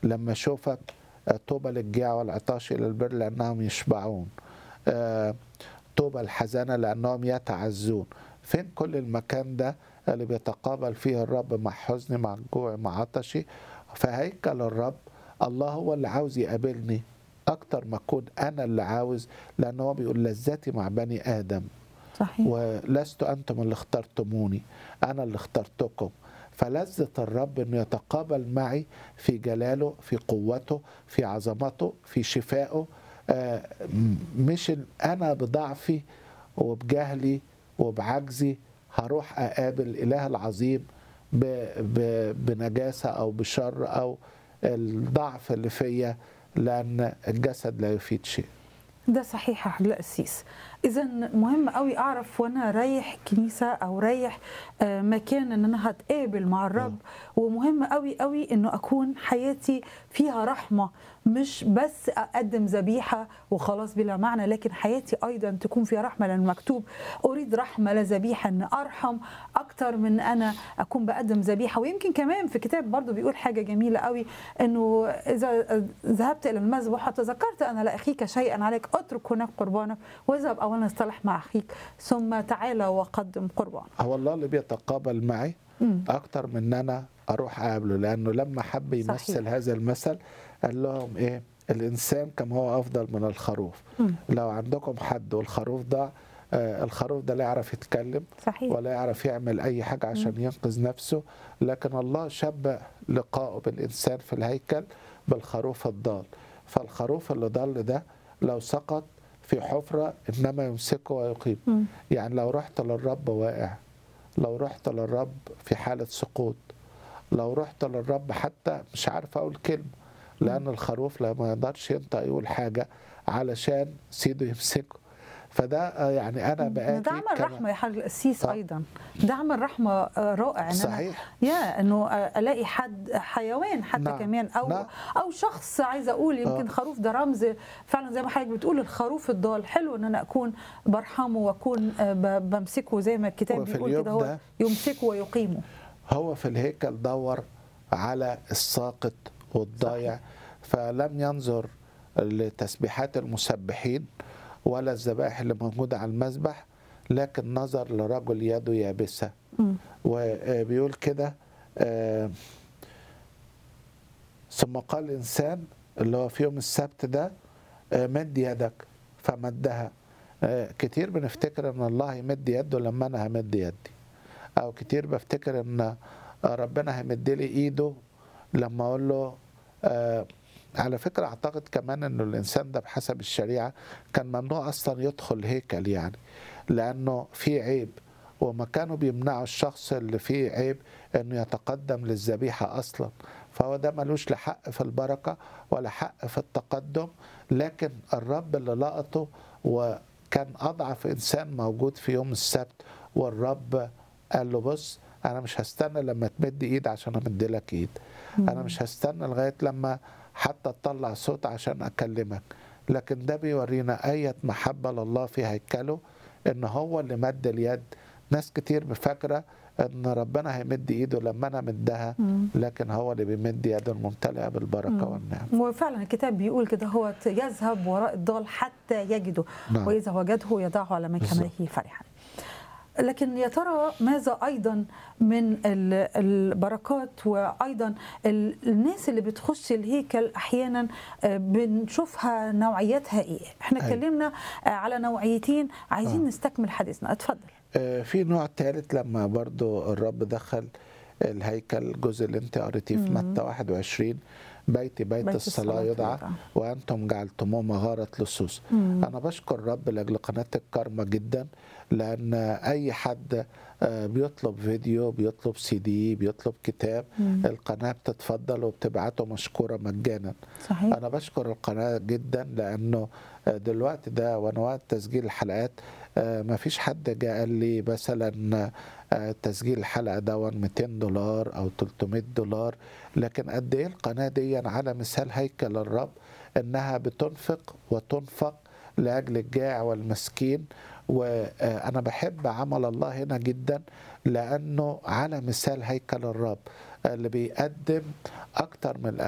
لما اشوفك آه، طوبى للجياع والعطاش الى البر لانهم يشبعون آه، طوبى الحزانه لانهم يتعزون فين كل المكان ده اللي بيتقابل فيه الرب مع حزني مع جوعي مع عطشي فهيكل الرب الله هو اللي عاوز يقابلني اكتر ما اكون انا اللي عاوز لان هو بيقول لذتي مع بني ادم صحيح ولست انتم اللي اخترتموني انا اللي اخترتكم فلذة الرب انه يتقابل معي في جلاله في قوته في عظمته في شفائه آه، م- مش ال- انا بضعفي وبجهلي وبعجزي هروح اقابل الاله العظيم ب ب بنجاسه او بشر او الضعف اللي فيا لان الجسد لا يفيد شيء ده صحيح يا حضرتك القسيس اذا مهم قوي اعرف وانا رايح كنيسه او رايح آه، مكان ان انا هتقابل مع الرب ومهم قوي قوي انه اكون حياتي فيها رحمه مش بس اقدم ذبيحه وخلاص بلا معنى لكن حياتي ايضا تكون فيها رحمه لان مكتوب اريد رحمه لا ذبيحه ان ارحم اكتر من انا اكون بقدم ذبيحه ويمكن كمان في كتاب برضو بيقول حاجه جميله قوي انه اذا ذهبت الى المذبح وتذكرت انا لاخيك شيئا عليك اترك هناك قربانك واذهب اولا اصطلح مع اخيك ثم تعالى وقدم قربان هو الله اللي بيتقابل معي مم. اكتر من ان انا اروح اقابله لانه لما حب يمثل صحيح. هذا المثل قال لهم ايه الانسان كما هو افضل من الخروف مم. لو عندكم حد والخروف ده آه الخروف ده لا يعرف يتكلم صحيح ولا يعرف يعمل اي حاجه عشان ينقذ نفسه لكن الله شبه لقائه بالانسان في الهيكل بالخروف الضال فالخروف اللي ضل ده لو سقط في حفره انما يمسكه ويقيم مم. يعني لو رحت للرب واقع لو رحت للرب في حالة سقوط لو رحت للرب حتى مش عارف أقول كلمة لأن الخروف لا ما يقدرش ينطق يقول حاجة علشان سيده يمسكه فده آه، يعني أنا بقى دعم الرحمه يا حاج القسيس آه. ايضا دعم الرحمه آه، رائع ان انا صحيح يا انه آه، الاقي حد حيوان حتى نعم. كمان او نعم. او شخص عايزه اقول يمكن آه. خروف ده رمز فعلا زي ما حضرتك بتقول الخروف الضال حلو ان انا اكون برحمه واكون آه، ب- بمسكه زي ما الكتاب وفي بيقول اليوم كده هو ده يمسكه ويقيمه هو في الهيكل دور على الساقط والضايع فلم ينظر لتسبيحات المسبحين ولا الذبائح اللي موجودة على المذبح لكن نظر لرجل يده يابسة مم. وبيقول كده آه، ثم قال الإنسان اللي هو في يوم السبت ده آه، مد يدك فمدها آه، كتير بنفتكر ان الله يمد يده لما انا همد يدي او كتير بفتكر ان ربنا هيمد لي ايده لما اقول له آه على فكره اعتقد كمان انه الانسان ده بحسب الشريعه كان ممنوع اصلا يدخل هيكل يعني لانه في عيب وما كانوا بيمنعوا الشخص اللي فيه عيب انه يتقدم للذبيحه اصلا فهو ده ملوش لا حق في البركه ولا حق في التقدم لكن الرب اللي لقطه وكان اضعف انسان موجود في يوم السبت والرب قال له بص انا مش هستنى لما تمد ايد عشان امد لك ايد انا مش هستنى لغايه لما حتى تطلع صوت عشان اكلمك لكن ده بيورينا اية محبة لله في هيكله ان هو اللي مد اليد ناس كتير فاكرة ان ربنا هيمد ايده لما انا مدها مم. لكن هو اللي بيمد يده الممتلئة بالبركة مم. والنعم وفعلا الكتاب بيقول كده هو يذهب وراء الضال حتى يجده نعم. واذا وجده يضعه على مكانه فرحا لكن يا ترى ماذا ايضا من ال- البركات وايضا ال- الناس اللي بتخش الهيكل احيانا آه، بنشوفها نوعيتها ايه احنا أيوة. اتكلمنا آه، على نوعيتين عايزين آه. نستكمل حديثنا اتفضل آه، في نوع ثالث لما برضو الرب دخل الهيكل الجزء اللي انت قريتيه في مم. متى 21 بيتي بيت, بيت الصلاة الصلاة يدعى يدعى. وأنتم جعلتموه مغارة لصوص مم. أنا بشكر الرب لأجل قناة الكرمة جدا لأن أي حد آه، بيطلب فيديو بيطلب سي دي بيطلب كتاب مم. القناة بتتفضل وبتبعته مشكورة مجانا صحيح انا بشكر القناه جدا لانه دلوقتي ده وانا وقت تسجيل الحلقات ما فيش حد جاء قال لي مثلا آه، تسجيل الحلقه ده 200 دولار او 300 دولار لكن قد ايه القناه دي على مثال هيكل الرب انها بتنفق وتنفق لاجل الجائع والمسكين وانا بحب عمل الله هنا جدا لانه على مثال هيكل الرب اللي بيقدم اكتر من